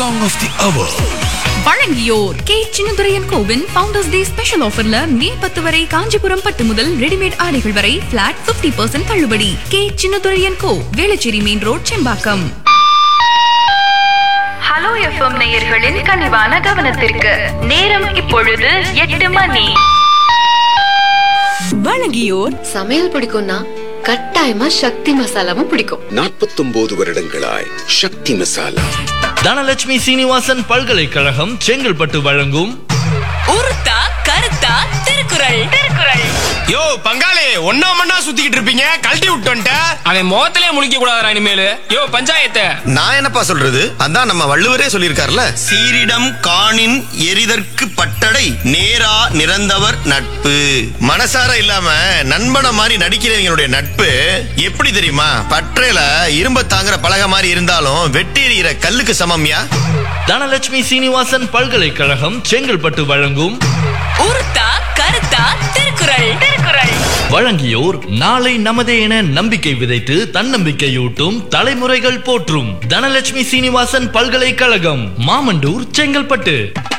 Song of the Hour. வழங்கியோர் K Chinnathuraiyan கோவின் founders day special ஆஃபர்ல மே பத்து வரை காஞ்சிபுரம் பட்டு முதல் ரெடிமேட் ஆடைகள் வரை பிளாட் 50% பர்சன்ட் தள்ளுபடி K Chinnathuraiyan Co Velachery main road Sembakkam hello FM நேயர்களின் கனிவான கவனத்திற்கு நேரம் இப்பொழுது எட்டு மணி வழங்கியோர் சமையல் பிடிக்கும்னா கட்டாயமா சக்தி மசாலாவும் பிடிக்கும் நாற்பத்தொன்பது வருடங்களாய் சக்தி மசாலா தனலட்சுமி சீனிவாசன் பல்கலைக்கழகம் செங்கல்பட்டு வழங்கும் ஒருத்தா கருத்தா திருக்குறள் திருக்குறள் யோ பங்காளி ஒன்னா மண்ணா சுத்திக்கிட்டு இருப்பீங்க கழட்டி விட்டு வந்துட்ட அவன் முகத்திலே முழிக்க கூடாதா இனிமேலு யோ பஞ்சாயத்து நான் என்னப்பா சொல்றது அதான் நம்ம வள்ளுவரே சொல்லியிருக்காருல சீரிடம் காணின் எரிதற்கு பட்டடை நேரா நிறந்தவர் நட்பு மனசார இல்லாம நண்பனை மாதிரி நடிக்கிறவங்களுடைய நட்பு எப்படி தெரியுமா பற்றையில இரும்ப தாங்குற பலகை மாதிரி இருந்தாலும் வெட்டி எறிகிற கல்லுக்கு சமம்யா தனலட்சுமி சீனிவாசன் பல்கலைக்கழகம் செங்கல்பட்டு வழங்கும் ஒருத்தா கருத்தா திருக்குறள் திருக்குறள் வழங்கியோர் நாளை நமதே என நம்பிக்கை விதைத்து தன்னம்பிக்கையூட்டும் தலைமுறைகள் போற்றும் தனலட்சுமி சீனிவாசன் பல்கலைக்கழகம் மாமண்டூர் செங்கல்பட்டு